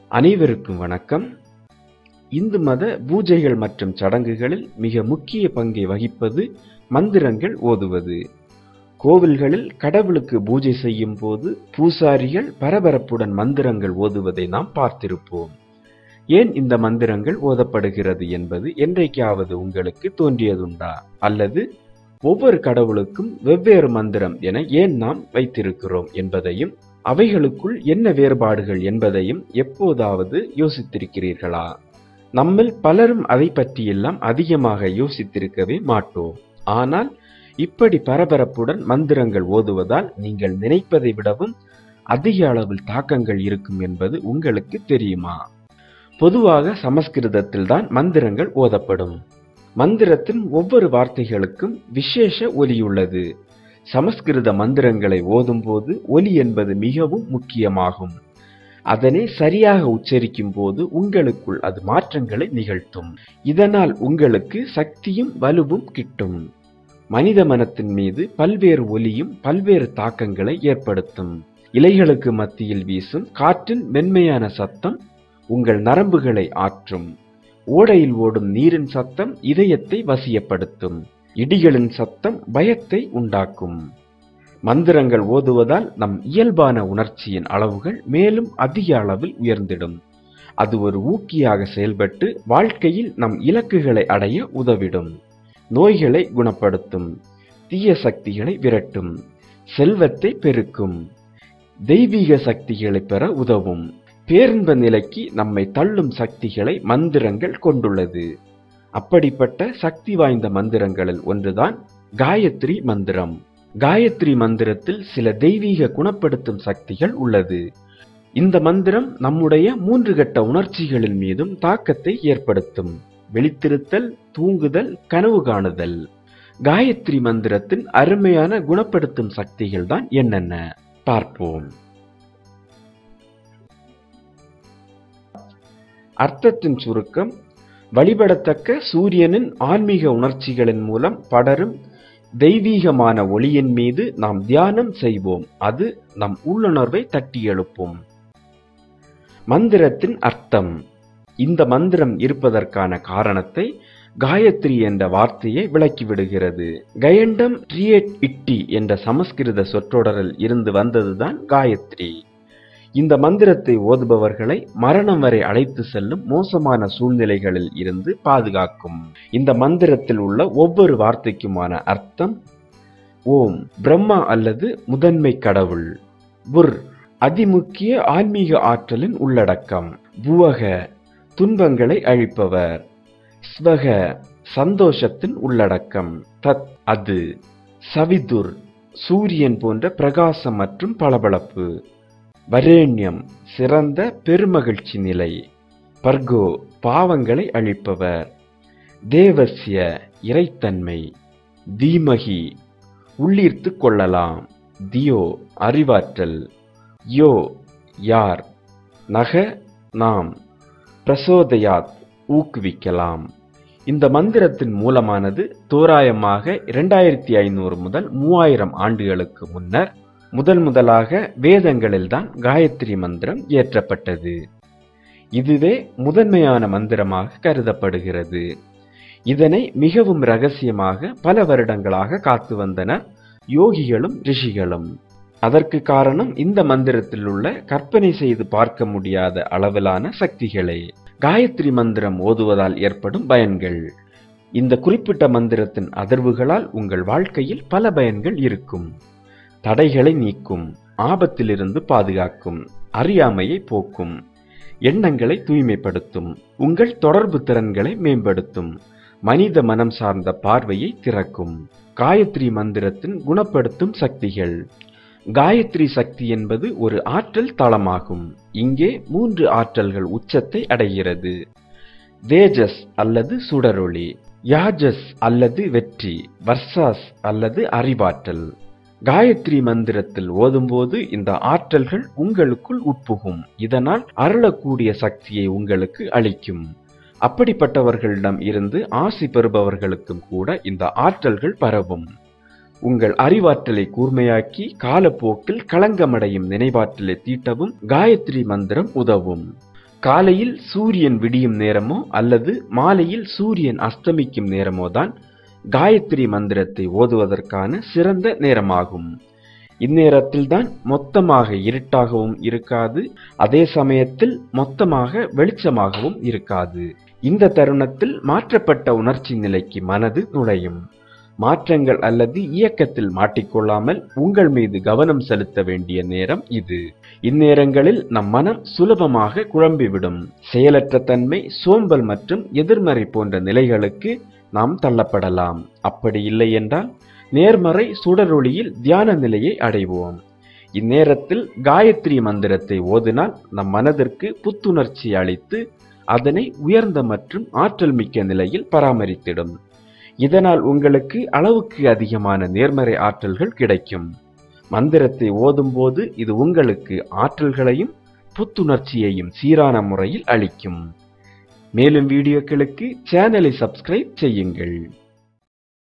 அனைவருக்கும் வணக்கம் இந்து மத பூஜைகள் மற்றும் சடங்குகளில் மிக முக்கிய பங்கை வகிப்பது மந்திரங்கள் ஓதுவது கோவில்களில் கடவுளுக்கு பூஜை செய்யும் போது பூசாரிகள் பரபரப்புடன் மந்திரங்கள் ஓதுவதை நாம் பார்த்திருப்போம் ஏன் இந்த மந்திரங்கள் ஓதப்படுகிறது என்பது என்றைக்காவது உங்களுக்கு தோன்றியதுண்டா அல்லது ஒவ்வொரு கடவுளுக்கும் வெவ்வேறு மந்திரம் என ஏன் நாம் வைத்திருக்கிறோம் என்பதையும் அவைகளுக்குள் என்ன வேறுபாடுகள் என்பதையும் எப்போதாவது யோசித்திருக்கிறீர்களா நம்மில் பலரும் அதை பற்றியெல்லாம் அதிகமாக யோசித்திருக்கவே மாட்டோம் ஆனால் இப்படி பரபரப்புடன் மந்திரங்கள் ஓதுவதால் நீங்கள் நினைப்பதை விடவும் அதிக அளவில் தாக்கங்கள் இருக்கும் என்பது உங்களுக்கு தெரியுமா பொதுவாக சமஸ்கிருதத்தில் தான் மந்திரங்கள் ஓதப்படும் மந்திரத்தின் ஒவ்வொரு வார்த்தைகளுக்கும் விசேஷ ஒலியுள்ளது சமஸ்கிருத மந்திரங்களை ஓதும்போது ஒலி என்பது மிகவும் முக்கியமாகும் அதனை சரியாக உச்சரிக்கும் போது உங்களுக்குள் அது மாற்றங்களை நிகழ்த்தும் இதனால் உங்களுக்கு சக்தியும் வலுவும் கிட்டும் மனித மனத்தின் மீது பல்வேறு ஒலியும் பல்வேறு தாக்கங்களை ஏற்படுத்தும் இலைகளுக்கு மத்தியில் வீசும் காற்றின் மென்மையான சத்தம் உங்கள் நரம்புகளை ஆற்றும் ஓடையில் ஓடும் நீரின் சத்தம் இதயத்தை வசியப்படுத்தும் இடிகளின் சத்தம் பயத்தை உண்டாக்கும் மந்திரங்கள் ஓதுவதால் நம் இயல்பான உணர்ச்சியின் அளவுகள் மேலும் அதிக அளவில் உயர்ந்திடும் அது ஒரு ஊக்கியாக செயல்பட்டு வாழ்க்கையில் நம் இலக்குகளை அடைய உதவிடும் நோய்களை குணப்படுத்தும் தீய சக்திகளை விரட்டும் செல்வத்தை பெருக்கும் தெய்வீக சக்திகளை பெற உதவும் பேரின்ப நிலைக்கு நம்மை தள்ளும் சக்திகளை மந்திரங்கள் கொண்டுள்ளது அப்படிப்பட்ட சக்தி வாய்ந்த மந்திரங்களில் ஒன்றுதான் காயத்ரி மந்திரம் காயத்ரி மந்திரத்தில் சில தெய்வீக குணப்படுத்தும் சக்திகள் உள்ளது இந்த மந்திரம் நம்முடைய மூன்று கட்ட உணர்ச்சிகளின் மீதும் தாக்கத்தை ஏற்படுத்தும் விழித்திருத்தல் தூங்குதல் கனவு காணுதல் காயத்ரி மந்திரத்தின் அருமையான குணப்படுத்தும் சக்திகள் தான் என்னென்ன பார்ப்போம் அர்த்தத்தின் சுருக்கம் வழிபடத்தக்க சூரியனின் ஆன்மீக உணர்ச்சிகளின் மூலம் படரும் தெய்வீகமான ஒளியின் மீது நாம் தியானம் செய்வோம் அது நம் உள்ளுணர்வை தட்டி எழுப்பும் மந்திரத்தின் அர்த்தம் இந்த மந்திரம் இருப்பதற்கான காரணத்தை காயத்ரி என்ற வார்த்தையை விளக்கிவிடுகிறது கயண்டம் ட்ரியேட் இட்டி என்ற சமஸ்கிருத சொற்றொடரில் இருந்து வந்ததுதான் காயத்ரி இந்த மந்திரத்தை ஓதுபவர்களை மரணம் வரை அழைத்து செல்லும் மோசமான சூழ்நிலைகளில் இருந்து பாதுகாக்கும் இந்த மந்திரத்தில் உள்ள ஒவ்வொரு வார்த்தைக்குமான அர்த்தம் ஓம் பிரம்மா அல்லது முதன்மை கடவுள் புர் அதிமுக்கிய ஆன்மீக ஆற்றலின் உள்ளடக்கம் புவக துன்பங்களை அழிப்பவர் ஸ்வக சந்தோஷத்தின் உள்ளடக்கம் தத் அது சவிதுர் சூரியன் போன்ற பிரகாசம் மற்றும் பளபளப்பு வரேண்யம் சிறந்த பெருமகிழ்ச்சி நிலை பர்கோ பாவங்களை அழிப்பவர் தேவசிய இறைத்தன்மை தீமகி உள்ளீர்த்து கொள்ளலாம் தியோ அறிவாற்றல் யோ யார் நக நாம் பிரசோதயாத் ஊக்குவிக்கலாம் இந்த மந்திரத்தின் மூலமானது தோராயமாக இரண்டாயிரத்தி ஐநூறு முதல் மூவாயிரம் ஆண்டுகளுக்கு முன்னர் முதல் முதலாக வேதங்களில்தான் காயத்ரி மந்திரம் இயற்றப்பட்டது இதுவே முதன்மையான மந்திரமாக கருதப்படுகிறது இதனை மிகவும் ரகசியமாக பல வருடங்களாக காத்து வந்தனர் யோகிகளும் ரிஷிகளும் அதற்கு காரணம் இந்த மந்திரத்தில் உள்ள கற்பனை செய்து பார்க்க முடியாத அளவிலான சக்திகளே காயத்ரி மந்திரம் ஓதுவதால் ஏற்படும் பயன்கள் இந்த குறிப்பிட்ட மந்திரத்தின் அதிர்வுகளால் உங்கள் வாழ்க்கையில் பல பயன்கள் இருக்கும் தடைகளை நீக்கும் ஆபத்திலிருந்து பாதுகாக்கும் அறியாமையை போக்கும் எண்ணங்களை தூய்மைப்படுத்தும் உங்கள் தொடர்பு திறன்களை மேம்படுத்தும் மனித மனம் சார்ந்த பார்வையை திறக்கும் காயத்ரி மந்திரத்தின் குணப்படுத்தும் சக்திகள் காயத்ரி சக்தி என்பது ஒரு ஆற்றல் தளமாகும் இங்கே மூன்று ஆற்றல்கள் உச்சத்தை அடைகிறது தேஜஸ் அல்லது சுடரொளி யாஜஸ் அல்லது வெற்றி வர்சாஸ் அல்லது அறிவாற்றல் காயத்ரி மந்திரத்தில் ஓதும்போது இந்த ஆற்றல்கள் உங்களுக்குள் உட்புகும் இதனால் அருளக்கூடிய சக்தியை உங்களுக்கு அளிக்கும் அப்படிப்பட்டவர்களிடம் இருந்து ஆசி பெறுபவர்களுக்கும் கூட இந்த ஆற்றல்கள் பரவும் உங்கள் அறிவாற்றலை கூர்மையாக்கி காலப்போக்கில் களங்கமடையும் நினைவாற்றலை தீட்டவும் காயத்ரி மந்திரம் உதவும் காலையில் சூரியன் விடியும் நேரமோ அல்லது மாலையில் சூரியன் அஸ்தமிக்கும் நேரமோ தான் காயத்ரி மந்திரத்தை ஓதுவதற்கான சிறந்த நேரமாகும் இந்நேரத்தில்தான் மொத்தமாக இருட்டாகவும் இருக்காது அதே சமயத்தில் மொத்தமாக வெளிச்சமாகவும் இருக்காது இந்த தருணத்தில் மாற்றப்பட்ட உணர்ச்சி நிலைக்கு மனது நுழையும் மாற்றங்கள் அல்லது இயக்கத்தில் மாட்டிக்கொள்ளாமல் உங்கள் மீது கவனம் செலுத்த வேண்டிய நேரம் இது இந்நேரங்களில் நம் மனம் சுலபமாக குழம்பிவிடும் செயலற்ற தன்மை சோம்பல் மற்றும் எதிர்மறை போன்ற நிலைகளுக்கு நாம் தள்ளப்படலாம் அப்படி இல்லை என்றால் நேர்மறை சுடரொளியில் தியான நிலையை அடைவோம் இந்நேரத்தில் காயத்ரி மந்திரத்தை ஓதினால் நம் மனதிற்கு புத்துணர்ச்சி அளித்து அதனை உயர்ந்த மற்றும் ஆற்றல் மிக்க நிலையில் பராமரித்திடும் இதனால் உங்களுக்கு அளவுக்கு அதிகமான நேர்மறை ஆற்றல்கள் கிடைக்கும் மந்திரத்தை ஓதும்போது இது உங்களுக்கு ஆற்றல்களையும் புத்துணர்ச்சியையும் சீரான முறையில் அளிக்கும் மேலும் வீடியோக்களுக்கு சேனலை சப்ஸ்கிரைப் செய்யுங்கள்